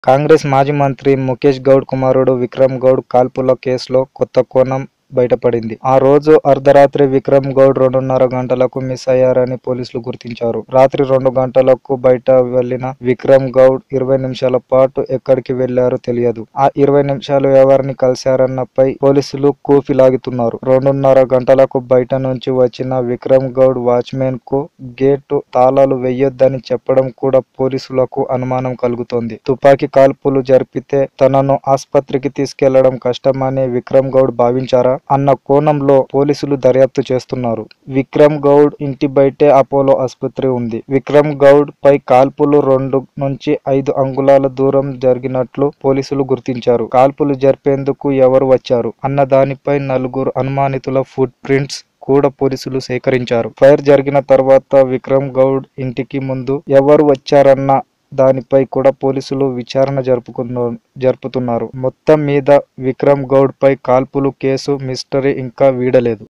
కాంగ్రెస్ మాజీ మంత్రి ముఖేష్ గౌడ్ కుమారుడు విక్రమ్ గౌడ్ కాల్పుల కేసులో కొత్త కోణం బయటపడింది ఆ రోజు అర్ధరాత్రి విక్రమ్ గౌడ్ రెండున్నర గంటలకు మిస్ అయ్యారని పోలీసులు గుర్తించారు రాత్రి రెండు గంటలకు బయట వెళ్లిన విక్రమ్ గౌడ్ ఇరవై నిమిషాల పాటు ఎక్కడికి వెళ్లారో తెలియదు ఆ ఇరవై నిమిషాలు ఎవరిని కలిశారన్నపై పోలీసులు కూఫి లాగుతున్నారు రెండున్నర గంటలకు బయట నుంచి వచ్చిన విక్రమ్ గౌడ్ వాచ్మెన్ కు గేటు తాళాలు వెయ్యొద్దని చెప్పడం కూడా పోలీసులకు అనుమానం కలుగుతోంది తుపాకీ కాల్పులు జరిపితే తనను ఆస్పత్రికి తీసుకెళ్లడం కష్టమని విక్రమ్ గౌడ్ భావించారా అన్న కోణంలో పోలీసులు దర్యాప్తు చేస్తున్నారు విక్రమ్ గౌడ్ ఇంటి బయటే అపోలో ఆసుపత్రి ఉంది విక్రమ్ గౌడ్ పై కాల్పులు రెండు నుంచి ఐదు అంగుళాల దూరం జరిగినట్లు పోలీసులు గుర్తించారు కాల్పులు జరిపేందుకు ఎవరు వచ్చారు అన్న దానిపై నలుగురు అనుమానితుల ఫుట్ ప్రింట్స్ కూడా పోలీసులు సేకరించారు ఫైర్ జరిగిన తర్వాత విక్రమ్ గౌడ్ ఇంటికి ముందు ఎవరు వచ్చారన్న దానిపై కూడా పోలీసులు విచారణ జరుపుకున్న జరుపుతున్నారు మొత్తం మీద విక్రమ్ గౌడ్ పై కాల్పులు కేసు మిస్టరీ ఇంకా వీడలేదు